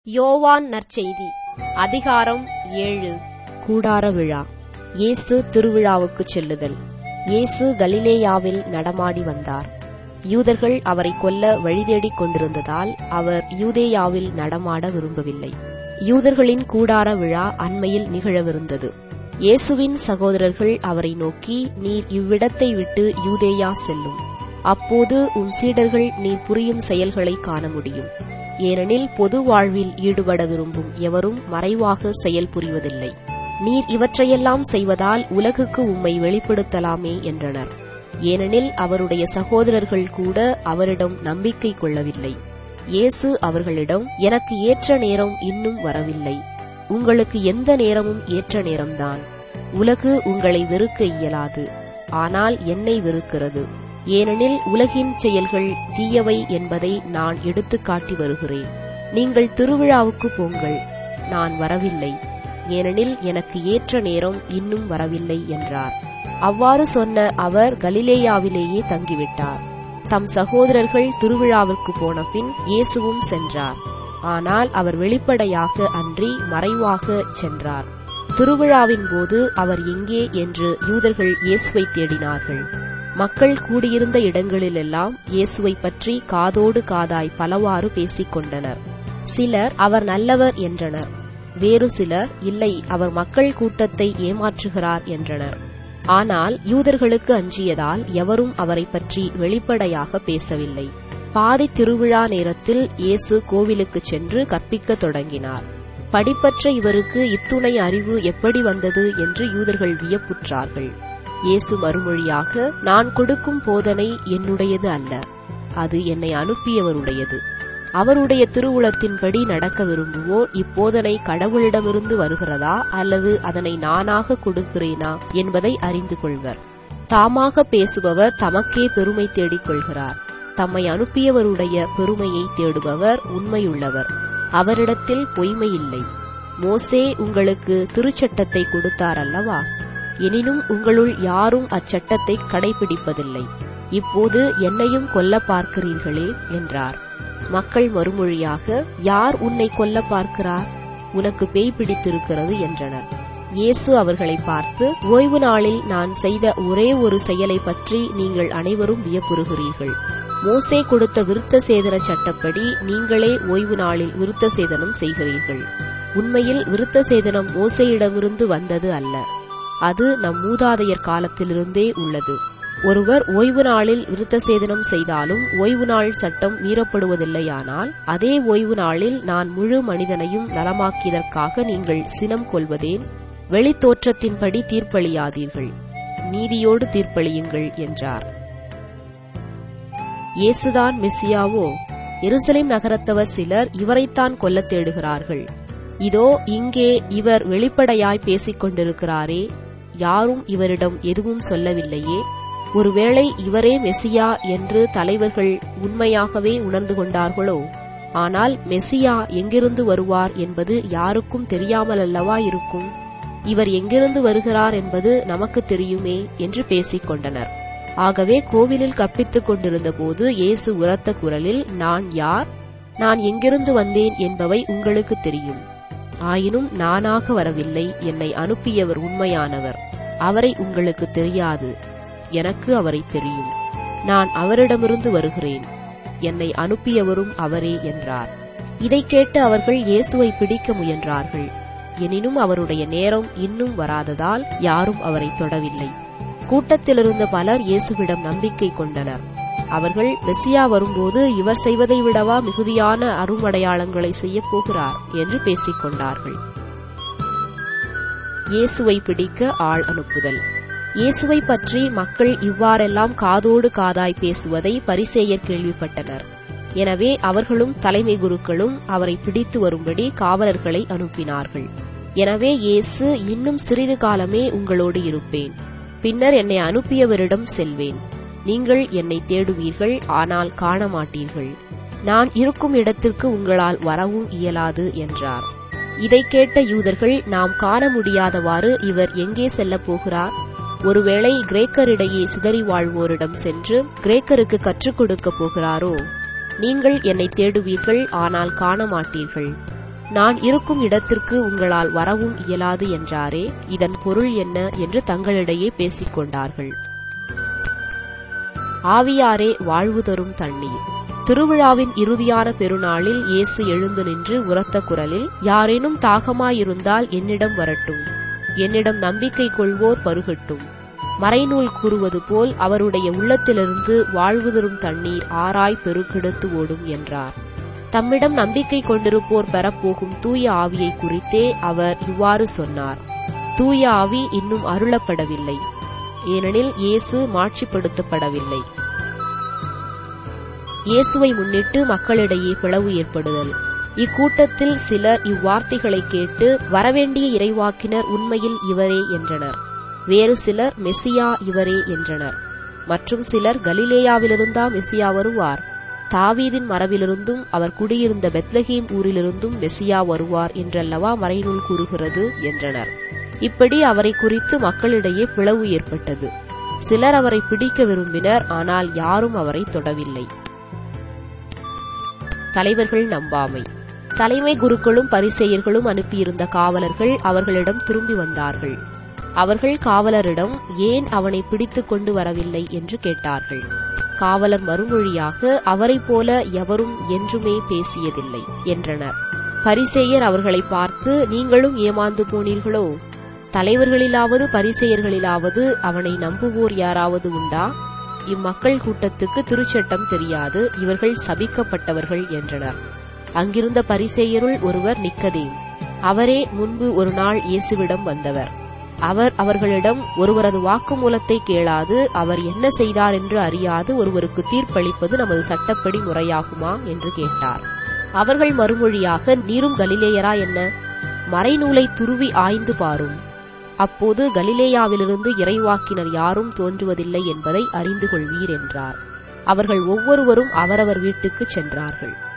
யோவான் நற்செய்தி அதிகாரம் ஏழு கூடார விழா இயேசு திருவிழாவுக்குச் செல்லுதல் இயேசு கலிலேயாவில் நடமாடி வந்தார் யூதர்கள் அவரை கொல்ல வழிதேடிக் கொண்டிருந்ததால் அவர் யூதேயாவில் நடமாட விரும்பவில்லை யூதர்களின் கூடார விழா அண்மையில் நிகழவிருந்தது இயேசுவின் சகோதரர்கள் அவரை நோக்கி நீர் இவ்விடத்தை விட்டு யூதேயா செல்லும் அப்போது உம் சீடர்கள் நீர் புரியும் செயல்களை காண முடியும் ஏனெனில் பொது வாழ்வில் ஈடுபட விரும்பும் எவரும் மறைவாக செயல் புரிவதில்லை நீர் இவற்றையெல்லாம் செய்வதால் உலகுக்கு உம்மை வெளிப்படுத்தலாமே என்றனர் ஏனெனில் அவருடைய சகோதரர்கள் கூட அவரிடம் நம்பிக்கை கொள்ளவில்லை இயேசு அவர்களிடம் எனக்கு ஏற்ற நேரம் இன்னும் வரவில்லை உங்களுக்கு எந்த நேரமும் ஏற்ற நேரம்தான் உலகு உங்களை வெறுக்க இயலாது ஆனால் என்னை வெறுக்கிறது ஏனெனில் உலகின் செயல்கள் தீயவை என்பதை நான் எடுத்துக் காட்டி வருகிறேன் நீங்கள் திருவிழாவுக்கு போங்கள் நான் வரவில்லை ஏனெனில் எனக்கு ஏற்ற நேரம் இன்னும் வரவில்லை என்றார் அவ்வாறு சொன்ன அவர் கலிலேயாவிலேயே தங்கிவிட்டார் தம் சகோதரர்கள் திருவிழாவிற்கு போன பின் இயேசுவும் சென்றார் ஆனால் அவர் வெளிப்படையாக அன்றி மறைவாக சென்றார் திருவிழாவின் போது அவர் எங்கே என்று யூதர்கள் இயேசுவை தேடினார்கள் மக்கள் கூடியிருந்த இடங்களிலெல்லாம் இயேசுவை பற்றி காதோடு காதாய் பலவாறு பேசிக் கொண்டனர் சிலர் அவர் நல்லவர் என்றனர் வேறு சிலர் இல்லை அவர் மக்கள் கூட்டத்தை ஏமாற்றுகிறார் என்றனர் ஆனால் யூதர்களுக்கு அஞ்சியதால் எவரும் அவரை பற்றி வெளிப்படையாக பேசவில்லை பாதி திருவிழா நேரத்தில் இயேசு கோவிலுக்கு சென்று கற்பிக்கத் தொடங்கினார் படிப்பற்ற இவருக்கு இத்துணை அறிவு எப்படி வந்தது என்று யூதர்கள் வியப்புற்றார்கள் இயேசு மறுமொழியாக நான் கொடுக்கும் போதனை என்னுடையது அல்ல அது என்னை அனுப்பியவருடையது அவருடைய திருவுளத்தின்படி நடக்க விரும்புவோர் இப்போதனை கடவுளிடமிருந்து வருகிறதா அல்லது அதனை நானாக கொடுக்கிறேனா என்பதை அறிந்து கொள்வர் தாமாக பேசுபவர் தமக்கே பெருமை தேடிக் கொள்கிறார் தம்மை அனுப்பியவருடைய பெருமையை தேடுபவர் உண்மையுள்ளவர் அவரிடத்தில் பொய்மை இல்லை மோசே உங்களுக்கு திருச்சட்டத்தை கொடுத்தார் அல்லவா எனினும் உங்களுள் யாரும் அச்சட்டத்தை கடைபிடிப்பதில்லை இப்போது என்னையும் கொல்ல பார்க்கிறீர்களே என்றார் மக்கள் மறுமொழியாக யார் உன்னை கொல்ல பார்க்கிறார் உனக்கு பேய் பிடித்திருக்கிறது என்றனர் இயேசு அவர்களை பார்த்து ஓய்வு நாளில் நான் செய்த ஒரே ஒரு செயலை பற்றி நீங்கள் அனைவரும் வியப்புறுகிறீர்கள் மோசே கொடுத்த விருத்த சேதன சட்டப்படி நீங்களே ஓய்வு நாளில் விருத்த சேதனம் செய்கிறீர்கள் உண்மையில் விருத்த சேதனம் மோசையிடமிருந்து வந்தது அல்ல அது நம் மூதாதையர் காலத்திலிருந்தே உள்ளது ஒருவர் ஓய்வு நாளில் விருத்த சேதனம் செய்தாலும் ஓய்வு நாள் சட்டம் மீறப்படுவதில்லையானால் அதே ஓய்வு நாளில் நான் முழு மனிதனையும் நலமாக்கியதற்காக நீங்கள் சினம் கொள்வதேன் வெளித்தோற்றத்தின்படி தீர்ப்பளியாதீர்கள் நீதியோடு தீர்ப்பளியுங்கள் என்றார் இயேசுதான் மெஸ்ஸியாவோ எருசலேம் நகரத்தவர் சிலர் இவரைத்தான் கொல்லத் தேடுகிறார்கள் இதோ இங்கே இவர் வெளிப்படையாய் பேசிக் கொண்டிருக்கிறாரே யாரும் இவரிடம் எதுவும் சொல்லவில்லையே ஒருவேளை இவரே மெசியா என்று தலைவர்கள் உண்மையாகவே உணர்ந்து கொண்டார்களோ ஆனால் மெசியா எங்கிருந்து வருவார் என்பது யாருக்கும் தெரியாமல் அல்லவா இருக்கும் இவர் எங்கிருந்து வருகிறார் என்பது நமக்கு தெரியுமே என்று பேசிக் கொண்டனர் ஆகவே கோவிலில் கற்பித்துக் கொண்டிருந்த போது இயேசு உரத்த குரலில் நான் யார் நான் எங்கிருந்து வந்தேன் என்பவை உங்களுக்கு தெரியும் ஆயினும் நானாக வரவில்லை என்னை அனுப்பியவர் உண்மையானவர் அவரை உங்களுக்கு தெரியாது எனக்கு அவரை தெரியும் நான் அவரிடமிருந்து வருகிறேன் என்னை அனுப்பியவரும் அவரே என்றார் இதை கேட்டு அவர்கள் இயேசுவை பிடிக்க முயன்றார்கள் எனினும் அவருடைய நேரம் இன்னும் வராததால் யாரும் அவரை தொடவில்லை கூட்டத்திலிருந்த பலர் இயேசுவிடம் நம்பிக்கை கொண்டனர் அவர்கள் மெசியா வரும்போது இவர் செய்வதை விடவா மிகுதியான அருமடையாளங்களை செய்யப் போகிறார் என்று பேசிக் கொண்டார்கள் இயேசுவை பிடிக்க ஆள் அனுப்புதல் இயேசுவை பற்றி மக்கள் இவ்வாறெல்லாம் காதோடு காதாய் பேசுவதை பரிசேயர் கேள்விப்பட்டனர் எனவே அவர்களும் தலைமை குருக்களும் அவரை பிடித்து வரும்படி காவலர்களை அனுப்பினார்கள் எனவே இயேசு இன்னும் சிறிது காலமே உங்களோடு இருப்பேன் பின்னர் என்னை அனுப்பியவரிடம் செல்வேன் நீங்கள் என்னை தேடுவீர்கள் ஆனால் காண மாட்டீர்கள் நான் இருக்கும் இடத்திற்கு உங்களால் வரவும் இயலாது என்றார் இதை கேட்ட யூதர்கள் நாம் காண முடியாதவாறு இவர் எங்கே செல்லப் போகிறார் ஒருவேளை கிரேக்கரிடையே சிதறி வாழ்வோரிடம் சென்று கிரேக்கருக்கு கற்றுக் கொடுக்கப் போகிறாரோ நீங்கள் என்னை தேடுவீர்கள் ஆனால் காண மாட்டீர்கள் நான் இருக்கும் இடத்திற்கு உங்களால் வரவும் இயலாது என்றாரே இதன் பொருள் என்ன என்று தங்களிடையே பேசிக் கொண்டார்கள் ஆவியாரே வாழ்வு தரும் தண்ணீர் திருவிழாவின் இறுதியான பெருநாளில் இயேசு எழுந்து நின்று உரத்த குரலில் யாரேனும் தாகமாயிருந்தால் என்னிடம் வரட்டும் என்னிடம் நம்பிக்கை கொள்வோர் பருகட்டும் மறைநூல் கூறுவது போல் அவருடைய உள்ளத்திலிருந்து வாழ்வு தரும் தண்ணீர் ஆராய் பெருக்கெடுத்து ஓடும் என்றார் தம்மிடம் நம்பிக்கை கொண்டிருப்போர் பெறப்போகும் தூய ஆவியை குறித்தே அவர் இவ்வாறு சொன்னார் தூய ஆவி இன்னும் அருளப்படவில்லை ஏனெனில் இயேசு மாட்சிப்படுத்தப்படவில்லை இயேசுவை முன்னிட்டு மக்களிடையே பிளவு ஏற்படுதல் இக்கூட்டத்தில் சிலர் இவ்வார்த்தைகளை கேட்டு வரவேண்டிய இறைவாக்கினர் உண்மையில் இவரே என்றனர் வேறு சிலர் மெசியா இவரே என்றனர் மற்றும் சிலர் கலிலேயாவிலிருந்தா மெசியா வருவார் தாவீதின் மரபிலிருந்தும் அவர் குடியிருந்த பெத்லஹீம் ஊரிலிருந்தும் மெசியா வருவார் என்றல்லவா மறைநூல் கூறுகிறது என்றனர் இப்படி அவரை குறித்து மக்களிடையே பிளவு ஏற்பட்டது சிலர் அவரை பிடிக்க விரும்பினர் ஆனால் யாரும் அவரை தொடவில்லை தலைவர்கள் நம்பாமை தலைமை குருக்களும் பரிசெயர்களும் அனுப்பியிருந்த காவலர்கள் அவர்களிடம் திரும்பி வந்தார்கள் அவர்கள் காவலரிடம் ஏன் அவனை பிடித்துக் கொண்டு வரவில்லை என்று கேட்டார்கள் காவலர் மறுமொழியாக அவரைப் போல எவரும் என்றுமே பேசியதில்லை என்றனர் பரிசேயர் அவர்களை பார்த்து நீங்களும் ஏமாந்து போனீர்களோ தலைவர்களிலாவது பரிசெயர்களிலாவது அவனை நம்புவோர் யாராவது உண்டா இம்மக்கள் கூட்டத்துக்கு திருச்சட்டம் தெரியாது இவர்கள் சபிக்கப்பட்டவர்கள் என்றனர் அங்கிருந்த பரிசேயருள் ஒருவர் நிக்கதேம் அவரே முன்பு ஒரு நாள் இயேசுவிடம் வந்தவர் அவர் அவர்களிடம் ஒருவரது வாக்குமூலத்தை கேளாது அவர் என்ன செய்தார் என்று அறியாது ஒருவருக்கு தீர்ப்பளிப்பது நமது சட்டப்படி முறையாகுமா என்று கேட்டார் அவர்கள் மறுமொழியாக நீரும் கலிலேயரா என்ன மறைநூலை துருவி ஆய்ந்து பாரும் அப்போது கலிலேயாவிலிருந்து இறைவாக்கினர் யாரும் தோன்றுவதில்லை என்பதை அறிந்து கொள்வீர் என்றார் அவர்கள் ஒவ்வொருவரும் அவரவர் வீட்டுக்குச் சென்றார்கள்